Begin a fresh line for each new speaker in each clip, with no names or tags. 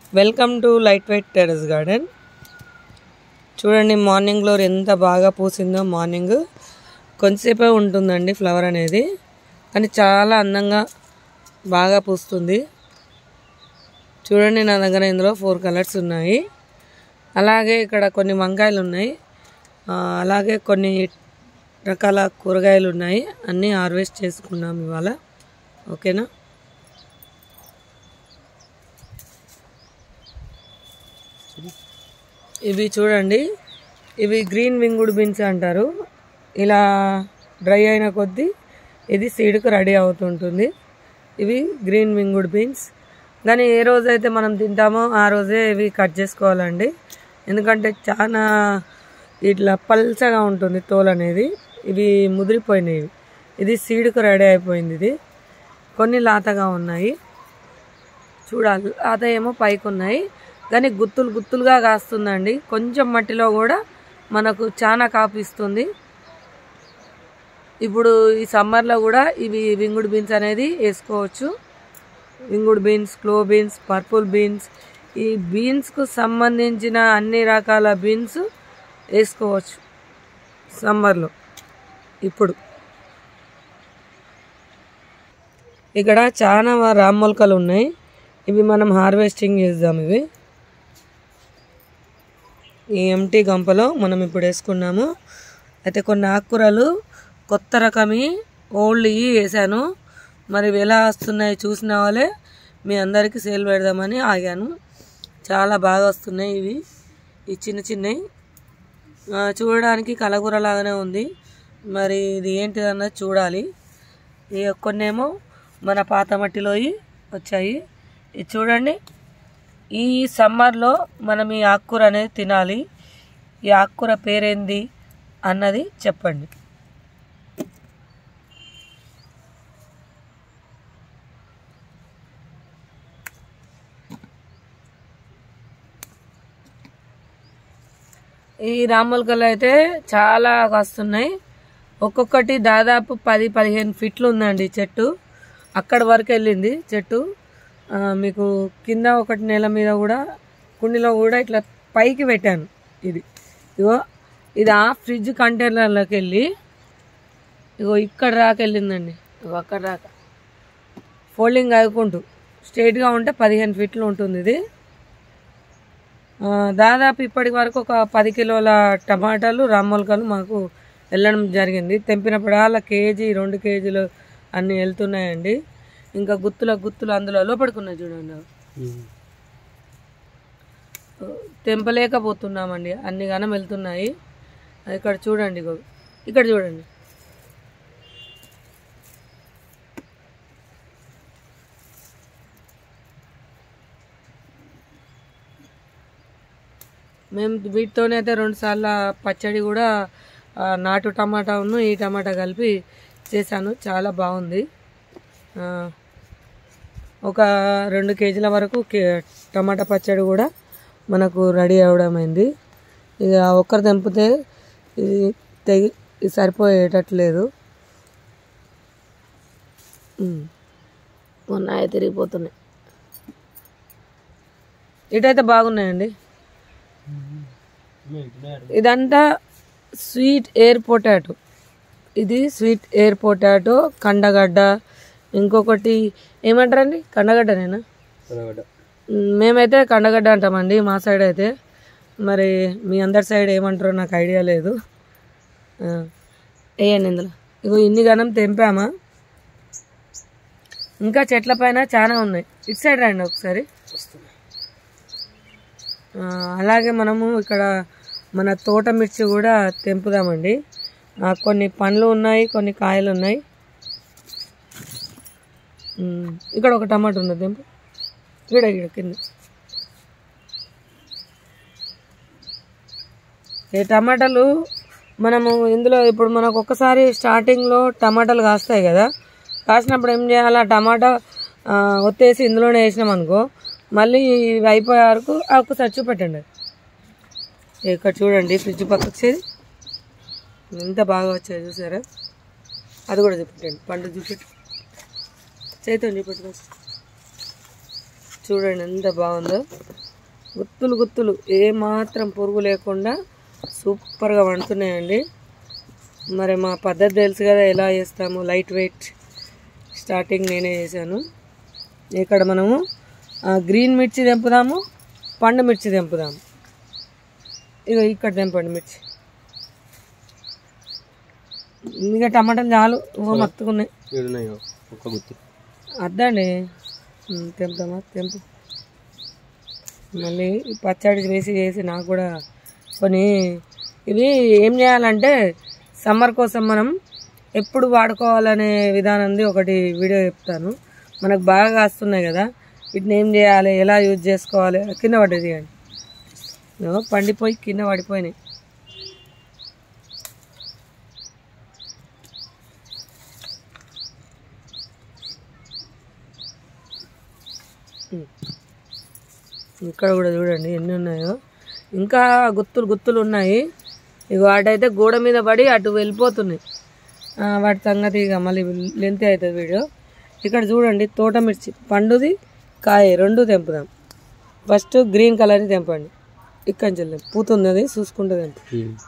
Welcome to light weight terrace garden చూడండి morning glory ఎంత బాగా పూసిందో మార్నింగ్ కొంచెంసేపే ఉంటుందండి ఫ్లవర్ అనేది కానీ చాలా అందంగా బాగా పూస్తుంది చూడండి నా దగ్గర ఇందులో ఫోర్ కలర్స్ ఉన్నాయి అలాగే ఇక్కడ కొన్ని వంకాయలు ఉన్నాయి ఆ, అలాగే కొన్ని రకాల కూరగాయలు ఉన్నాయి అన్నీ హార్వెస్ట్ చేసుకున్నాం ఇవాళ ఓకేనా ఇవి చూడండి ఇవి గ్రీన్ వింగుడ్ బీన్స్ అంటారు ఇలా డ్రై అయిన కొద్దీ ఇది సీడ్కు రెడీ అవుతుంటుంది ఇవి గ్రీన్ వింగుడ్ బీన్స్ కానీ ఏ రోజైతే మనం తింటామో ఆ రోజే ఇవి కట్ చేసుకోవాలండి ఎందుకంటే చాలా ఇట్లా పల్చగా ఉంటుంది తోలు అనేది ఇవి ముదిరిపోయినాయి ఇది సీడ్కు రెడీ అయిపోయింది ఇది కొన్ని లాతగా ఉన్నాయి చూడాలి లాత ఏమో పైకి ఉన్నాయి కానీ గుత్తులు గుత్తులుగా కాస్తుందండి కొంచెం మట్టిలో కూడా మనకు చాలా కాపిస్తుంది ఇప్పుడు ఈ సమ్మర్లో కూడా ఇవి వింగుడు బీన్స్ అనేది వేసుకోవచ్చు వింగుడు బీన్స్ క్లో బీన్స్ పర్పుల్ బీన్స్ ఈ బీన్స్కు సంబంధించిన అన్ని రకాల బీన్స్ వేసుకోవచ్చు సమ్మర్లో ఇప్పుడు ఇక్కడ చాలా రామ్ మొలకలు ఉన్నాయి ఇవి మనం హార్వెస్టింగ్ చేద్దాం ఇవి ఈ ఎంటీ గంపలో మనం ఇప్పుడు వేసుకున్నాము అయితే కొన్ని ఆకుకూరలు కొత్త రకమి ఓల్డ్ ఇవి వేసాను మరి ఇవి ఎలా వస్తున్నాయి చూసిన వాళ్ళే మీ అందరికీ సేల్ పెడదామని ఆగాను చాలా బాగా వస్తున్నాయి ఇవి ఈ చిన్న చిన్నవి ఆ, చూడడానికి కలగూర లాగానే ఉంది మరి ఇది ఏంటిది అన్నది చూడాలి ఈ కొన్నేమో మన పాత మట్టిలోవి వచ్చాయి ఇది చూడండి ఈ సమ్మర్లో మనం ఈ ఆకుకూర అనేది తినాలి ఈ ఆకుకూర పేరేంది అన్నది చెప్పండి ఈ రామొలకలు అయితే చాలా వస్తున్నాయి ఒక్కొక్కటి దాదాపు పది పదిహేను ఫీట్లు ఉందండి ఈ చెట్టు అక్కడి వరకు వెళ్ళింది చెట్టు ఆ, మీకు కింద ఒకటి నేల మీద కూడా కుండీలో కూడా ఇట్లా పైకి పెట్టాను ఇది ఇగో ఇది ఆ ఫ్రిడ్జ్ కంటైనర్లోకి వెళ్ళి ఇగో ఇక్కడ రాక వెళ్ళిందండి ఇగో అక్కడ రాక ఫోల్డింగ్ అవ్వకుంటూ స్ట్రైట్గా ఉంటే పదిహేను ఫీట్లు ఉంటుంది ఇది ఆ, దాదాపు ఇప్పటి వరకు ఒక పది కిలోల టమాటాలు రామ్మొలకలు మాకు వెళ్ళడం జరిగింది తెంపినప్పుడల్లా కేజీ రెండు కేజీలు అన్నీ వెళ్తున్నాయండి ఇంకా గుత్తుల గుత్తులు అందులో లోపడుకున్నాయి చూడండి అవి. తెంపలేకపోతున్నామండి అన్ని గనం వెళ్తున్నాయి ఇక్కడ చూడండి ఇగో ఇక్కడ చూడండి మేము వీటితోనే అయితే రెండు సార్లు పచ్చడి కూడా ఆ, నాటు టమాటా ఉన్ను ఈ టమాటా కలిపి చేశాను చాలా బాగుంది ఆ, ఒక రెండు కేజీల వరకు కే టమాటా పచ్చడి కూడా మనకు రెడీ అవ్వడం అయింది ఇక ఒక్కరు తెంపితే ఇది తెగి ఇది సరిపోయేటట్లేదు ఉమ్. ఉన్నాయి తిరిగిపోతున్నాయి ఇటైతే బాగున్నాయండి ఇదంతా స్వీట్ ఎయిర్ పొటాటో ఇది స్వీట్ ఎయిర్ పొటాటో కండగడ్డ ఇంకొకటి ఏమంటారండి కండగడ్డనేనా మ్, మేమైతే కండగడ్డ అంటామండి మా సైడ్ అయితే మరి మీ అందరి సైడ్ ఏమంటారో నాకు ఐడియా లేదు ఆ, వేయండి ఇందులో ఇగో ఇన్ని గనం తెంపామా ఇంకా చెట్ల పైన చాలా ఉన్నాయి ఇటు సైడ్ రండి ఒకసారి ఆ, అలాగే మనము ఇక్కడ మన తోట మిర్చి కూడా తెంపుదామండి ఆ, కొన్ని పండ్లు ఉన్నాయి కొన్ని కాయలు ఉన్నాయి ఉమ్, ఇక్కడ ఒక టమాటా ఉన్నది తెంపు ఇక్కడ ఇక్కడ కింద ఈ టమాటాలు మనము ఇందులో ఇప్పుడు మనకు ఒక్కసారి స్టార్టింగ్లో టమాటాలు కాస్తాయి కదా కాసినప్పుడు ఏం చేయాలి ఆ టమాటా ఆ, ఒత్తేసి ఇందులోనే వేసినాం అనుకో మళ్ళీ ఇవి అయిపోయే వరకు ఆ ఒక్కసారి చూపెట్టండి ఇక్కడ చూడండి ఫ్రిడ్జ్ పక్కకు చేది ఎంత బాగా వచ్చాయి చూసారా అది కూడా చూపెట్టండి పండు చూపెట్టు చేతితో చూపెట్టు చూడండి ఎంత బాగుందో గుత్తులు గుత్తులు ఏ మాత్రం పురుగు లేకుండా సూపర్గా వండుతున్నాయండి మరి మా పద్ధతి తెలుసు కదా ఎలా చేస్తాము లైట్ వెయిట్ స్టార్టింగ్ నేనే చేశాను ఇక్కడ మనము ఆ, గ్రీన్ మిర్చి తెంపుదాము పండు మిర్చి తెంపుదాము ఇక ఇక్కడ తెంపండి మిర్చి ఇంకా టమాటాలు చాలు ఓ మత్తుకున్నాయి
ఏడున్నాయో ఒక్క గుత్తి
అద్దండి ఉమ్, తెంపుదామా తెంపు మళ్ళీ ఈ పచ్చడి వేసి చేసి నాకు కూడా కొన్ని ఇవి ఏం చేయాలంటే సమ్మర్ కోసం మనం ఎప్పుడు వాడుకోవాలనే విధానంది ఒకటి వీడియో చెప్తాను మనకు బాగా కాస్తున్నాయి కదా వీటిని ఏం చేయాలి ఎలా యూజ్ చేసుకోవాలి కింద పడ్డది కానీ ఇదిగో పండిపోయి కింద పడిపోయినాయి ఇక్కడ కూడా చూడండి ఎన్ని ఉన్నాయో ఇంకా గుత్తులు గుత్తులు ఉన్నాయి ఇక వాటైతే గోడ మీద పడి అటు వెళ్ళిపోతున్నాయి ఆ, వాటి సంగతి ఇక మళ్ళీ లెంత్ అవుతుంది వీడియో ఇక్కడ చూడండి తోట మిర్చి పండుది కాయ రెండు తెంపుదాం ఫస్ట్ గ్రీన్ కలర్ తెంపండి ఇక్కడి నుంచి వెళ్ళాం పూత ఉన్నది చూసుకుంటే తెంపు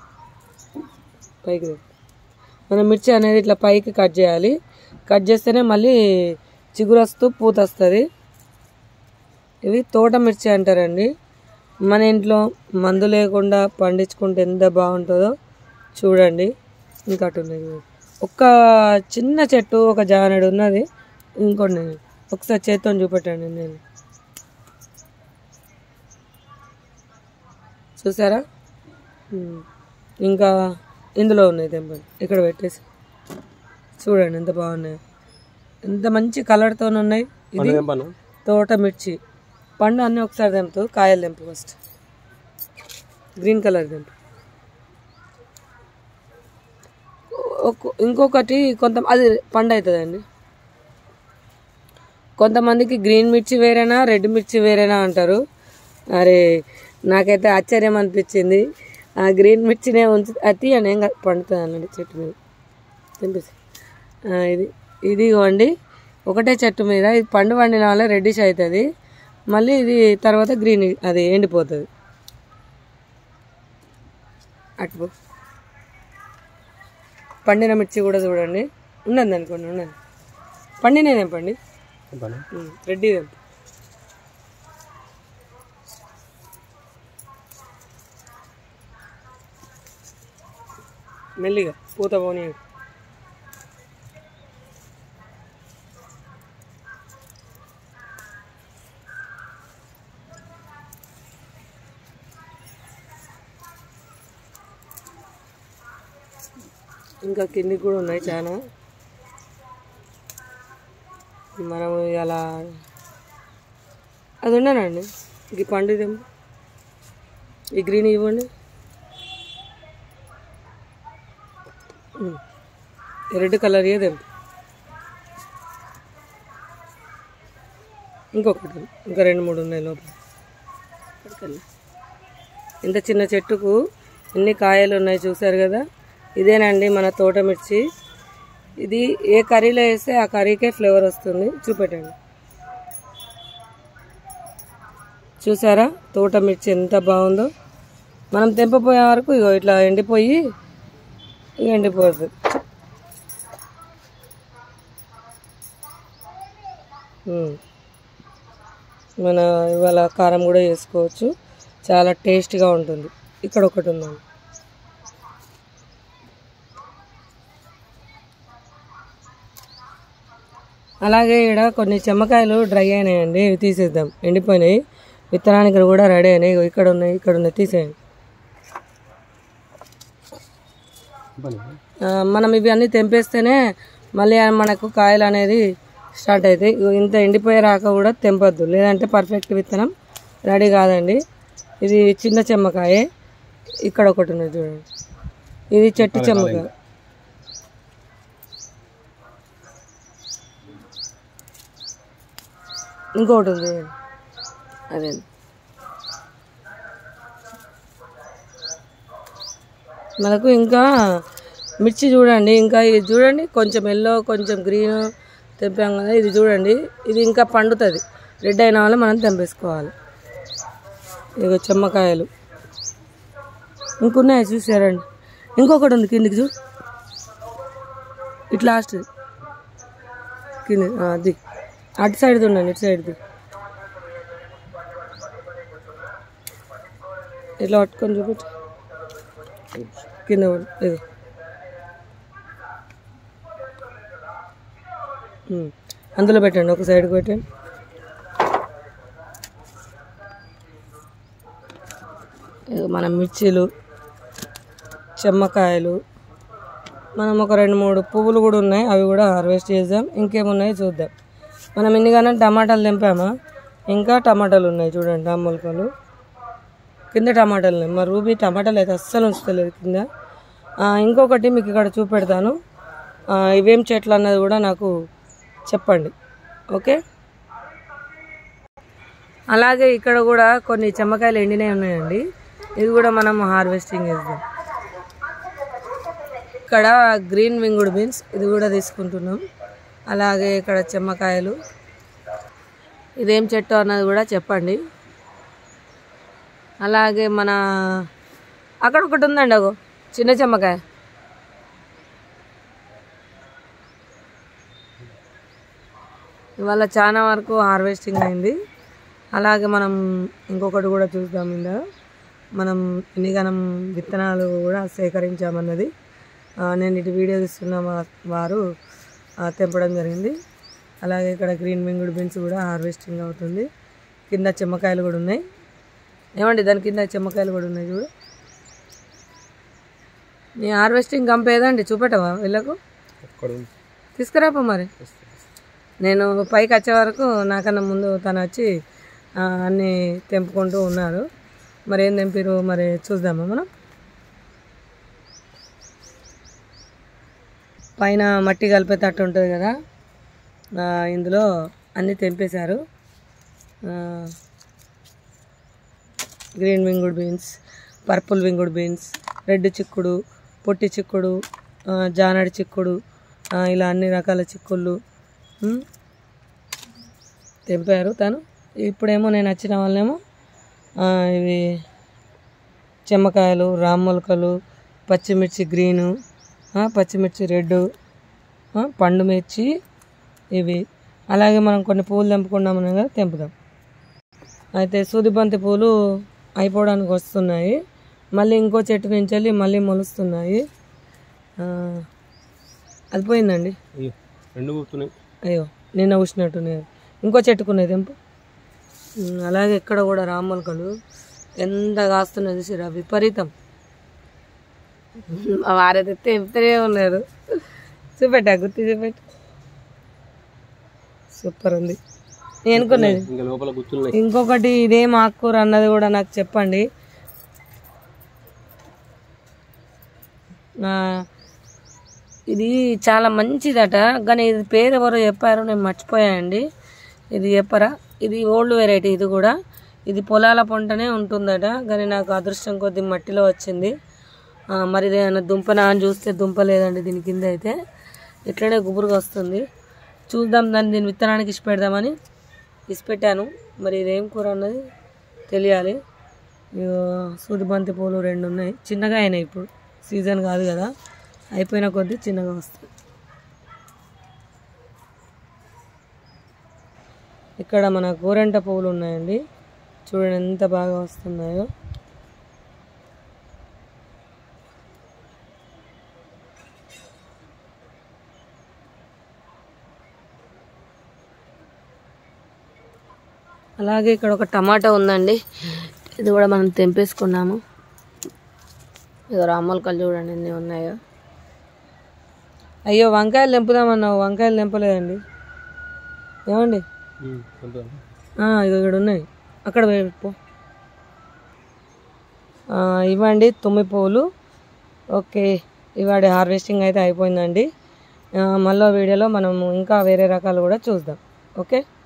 పైకి తెంపు. మన మిర్చి అనేది ఇట్లా పైకి కట్ చేయాలి కట్ చేస్తేనే మళ్ళీ చిగురు వస్తూ పూత వస్తుంది ఇవి తోట మిర్చి అంటారండి మన ఇంట్లో మందు లేకుండా పండించుకుంటే ఎంత బాగుంటుందో చూడండి ఇంకా అటు ఉన్నాయి చూడండి. ఒక్క చిన్న చెట్టు ఒక జానెడు ఉన్నది ఇంకోటి ఒకసారి చేత్తో చూపెట్టండి నేను చూసారా ఉమ్. ఇంకా ఇందులో ఉన్నాయి తెంపండి ఇక్కడ పెట్టేసి చూడండి ఎంత బాగున్నాయి ఎంత మంచి కలర్తో ఉన్నాయి ఇది
తెంపను
తోట మిర్చి పండు అన్నీ ఒకసారి తెంపుతూ కాయలు తెంపు ఫస్ట్ గ్రీన్ కలర్ తెంపు ఒక్క- ఇంకొకటి కొంత అది పండు అవుతుందండి కొంతమందికి గ్రీన్ మిర్చి వేరేనా రెడ్ మిర్చి వేరేనా అంటారు అరే నాకైతే ఆశ్చర్యం అనిపించింది ఆ గ్రీన్ మిర్చినే ఉంచి అతి అని ఏం పండుతుంది అన్నది చెట్టు మీద తెంపేసి ఆ, ఇది ఇది ఇవ్వండి ఒకటే చెట్టు మీద ఇది పండు పండిన వల్ల రెడ్డిష్ అవుతుంది మళ్ళీ ఇది తర్వాత గ్రీన్ అది ఎండిపోతుంది అటు పండిన మిర్చి కూడా చూడండి ఉన్నది అనుకోండి ఉన్నది పండినే తెంపండి
తెంపను
ఉమ్, రెడ్డి తెంపు మెల్లిగా పూత పోనీ ఇంకా కిందికి కూడా ఉన్నాయి చాలా మనం ఇలా అది ఉండనండి ఈ పండు ఇదేమో ఈ గ్రీన్ ఇవ్వండి ఉమ్. ఈ రెడ్ కలర్ ఏదేం ఇంకొకటి ఇంకా రెండు మూడు ఉన్నాయి లోపల ఇక్కడికెళ్ళి. ఇంత చిన్న చెట్టుకు ఎన్ని కాయలు ఉన్నాయి చూసారు కదా ఇదేనండి మన తోట మిర్చి ఇది ఏ కర్రీలో వేస్తే ఆ కర్రీకే ఫ్లేవర్ వస్తుంది చూపెట్టండి చూసారా తోట మిర్చి ఎంత బాగుందో మనం తెంపపోయే వరకు ఇగో ఇట్లా ఎండిపోయి ఇక ఎండిపోతుంది ఉమ్. మన ఇవాళ కారం కూడా వేసుకోవచ్చు చాలా టేస్ట్గా ఉంటుంది ఇక్కడ ఒకటి ఉందండి అలాగే ఇక్కడ కొన్ని చెమ్మకాయలు డ్రై అయినాయండి ఇవి తీసేద్దాం ఎండిపోయినాయి విత్తనానికి కూడా రెడీ అయినాయి ఇగో ఇక్కడ ఉన్నాయి ఇక్కడ ఉన్నాయి తీసేయండి
తెంపను
ఆ, మనం ఇవి అన్నీ తెంపేస్తేనే మళ్ళీ మనకు కాయలు అనేది స్టార్ట్ అవుతాయి ఇగో ఇంత ఎండిపోయే రాక కూడా తెంపొద్దు లేదంటే పర్ఫెక్ట్ విత్తనం రెడీ కాదండి ఇది చిన్న చెమ్మకాయ ఇక్కడ ఒకటి ఉన్నది చూడండి ఇది చెట్టు చెమ్మకాయ ఇంకొకటి ఉంది చూడండి. అదే మనకు ఇంకా మిర్చి చూడండి ఇంకా ఇది చూడండి కొంచెం ఎల్లో కొంచెం గ్రీన్ తెంపాం కదా ఇది చూడండి ఇది ఇంకా పండుతుంది రెడ్ అయిన వల్ల మనం తెంపేసుకోవాలి ఇక చెమ్మకాయలు ఇంకున్నాయి చూసారండి ఇంకొకటి ఉంది కిందికి చూ ఇటు లాస్ట్ కింద ఆ, అది అటు సైడ్ది ఉండండి ఇటు సైడ్ది ఇట్లా పట్టుకొని చూపించు కింద పడు. ఇది ఉమ్. అందులో పెట్టండి ఒక సైడ్కి పెట్టండి ఇగో మన మిర్చీలు చెమ్మకాయలు మనం ఒక రెండు మూడు పువ్వులు కూడా ఉన్నాయి అవి కూడా హార్వెస్ట్ చేద్దాం ఇంకేమున్నాయి చూద్దాం మనం ఇన్నిగానే టమాటాలు తెంపామా ఇంకా టమాటాలు ఉన్నాయి చూడండి ఆ మొలకలు కింద టమాటాలు ఉన్నాయి మా రూబీ టమాటాలు అయితే అస్సలు ఉంచుతలేదు కింద ఆ, ఇంకొకటి మీకు ఇక్కడ చూపెడతాను ఆ, ఇవేం చెట్లు అన్నది కూడా నాకు చెప్పండి ఓకే అలాగే ఇక్కడ కూడా కొన్ని చెమ్మకాయలు ఎండినవి ఉన్నాయండి ఇది కూడా మనం హార్వెస్టింగ్ చేద్దాం ఇక్కడ గ్రీన్ వింగుడ్ బీన్స్ ఇది కూడా తీసుకుంటున్నాం అలాగే ఇక్కడ చెమ్మకాయలు ఇదేం చెట్టు అన్నది కూడా చెప్పండి అలాగే మన అక్కడ ఒకటి ఉందండి అగో చిన్న చెమ్మకాయ ఇవాళ చాలా వరకు హార్వెస్టింగ్ అయింది అలాగే మనం ఇంకొకటి కూడా చూద్దాం ఇందా మనం ఎన్నిగనం విత్తనాలు కూడా సేకరించామన్నది ఆ, నేను ఇటు వీడియో తీస్తున్న వా- వారు ఆ, తెంపడం జరిగింది అలాగే ఇక్కడ గ్రీన్ వింగుడ్ బీన్స్ కూడా హార్వెస్టింగ్ అవుతుంది కింద చెమ్మకాయలు కూడా ఉన్నాయి ఏమండి దాని కింద చెమ్మకాయలు కూడా ఉన్నాయి చూడు నీ హార్వెస్టింగ్ గంప ఏదండి చూపెట్టవా వీళ్ళకు
ఎక్కడ ఉంది
తీసుకురాపో మరి నేను పైకి వచ్చే వరకు నాకన్నా ముందు తను వచ్చి ఆ, అన్నీ తెంపుకుంటూ ఉన్నారు మరి ఏం తెంపిరు మరి చూద్దామా మనం పైన మట్టి కలిపేటట్టు ఉంటుంది కదా ఆ, ఇందులో అన్నీ తెంపేశారు ఆ, green winged beans purple winged beans red చిక్కుడు పొట్టి చిక్కుడు ఆ, జానడి చిక్కుడు ఆ, ఇలా అన్ని రకాల చిక్కుళ్ళు ఉమ్, తెంపారు తను ఇప్పుడేమో నేను వచ్చిన వాళ్ళేమో ఆ, ఇవి చెమ్మకాయలు రామ్మొలకలు పచ్చిమిర్చి గ్రీను ఆ, పచ్చిమిర్చి రెడ్ ఆ, పండు మిర్చి ఇవి అలాగే మనం కొన్ని పూలు తెంపుకున్నాము కదా తెంపుదాం అయితే సూదిబంతి పూలు అయిపోవడానికి వస్తున్నాయి మళ్ళీ ఇంకో చెట్టు నుంచి వెళ్ళి మళ్ళీ మొలుస్తున్నాయి ఆ, అది పోయిందండి
అయ్యో రెండు కూర్చున్నాయి
అయ్యో నిన్న ఊసినట్టున్నాయి ఇంకో చెట్టుకున్నాయి తెంపు ఉమ్, అలాగే ఇక్కడ కూడా రామ్మొలకలు ఎంత కాస్తున్నాయి చూసిరా విపరీతం ఆ వారైతే తెంపుతూనే ఉన్నారు చూపెట్టా గుర్తు చూపెట్టు సూపర్ ఉంది నేను అనుకున్నది
ఇంకా లోపల కూర్చున్నాయి
ఇంకొకటి ఇదేం ఆకుకూర అన్నది కూడా నాకు చెప్పండి ఆ, ఇది చాలా మంచిదట కానీ ఇది పేరు ఎవరో చెప్పారు నేను మర్చిపోయానండి ఇది చెప్పరా ఇది ఓల్డ్ వెరైటీ ఇది కూడా ఇది పొలాల పంటనే ఉంటుందట కానీ నాకు అదృష్టం కొద్ది మట్టిలో వచ్చింది ఆ, మరి ఇదేమన్నా దుంపనా అని చూస్తే దుంప లేదండి దీని కింద అయితే ఇట్లనే గుబురుగా వస్తుంది చూద్దాం దాన్ని దీని విత్తనానికి ఇసి పెడదామని ఇసి పెట్టాను మరి ఇదేం కూర అన్నది తెలియాలి ఇగో సూదిబంతి పూలు రెండు ఉన్నాయి చిన్నగా అయినాయి ఇప్పుడు సీజన్ కాదు కదా అయిపోయిన కొద్దీ చిన్నగా వస్తాయి ఇక్కడ మన గోరెంట పువ్వులు ఉన్నాయండి చూడండి ఎంత బాగా వస్తున్నాయో అలాగే ఇక్కడ ఒక టమాటా ఉందండి ఇది కూడా మనం తెంపేసుకున్నాము ఇదో రామోల్కలు చూడండి ఎన్ని ఉన్నాయో అయ్యో వంకాయలు తెంపుదామన్నావు వంకాయలు తెంపలేదండి ఏమండి
ఉమ్, తెంపాను.
ఆ, ఇగో ఇక్కడ ఉన్నాయి అక్కడ పో ఆ, ఇవ్వండి తుమ్మి పువ్వులు ఓకే ఇవాడి హార్వెస్టింగ్ అయితే అయిపోయిందండి ఆ, మళ్ళీ వీడియోలో మనం ఇంకా వేరే రకాలు కూడా చూద్దాం ఓకే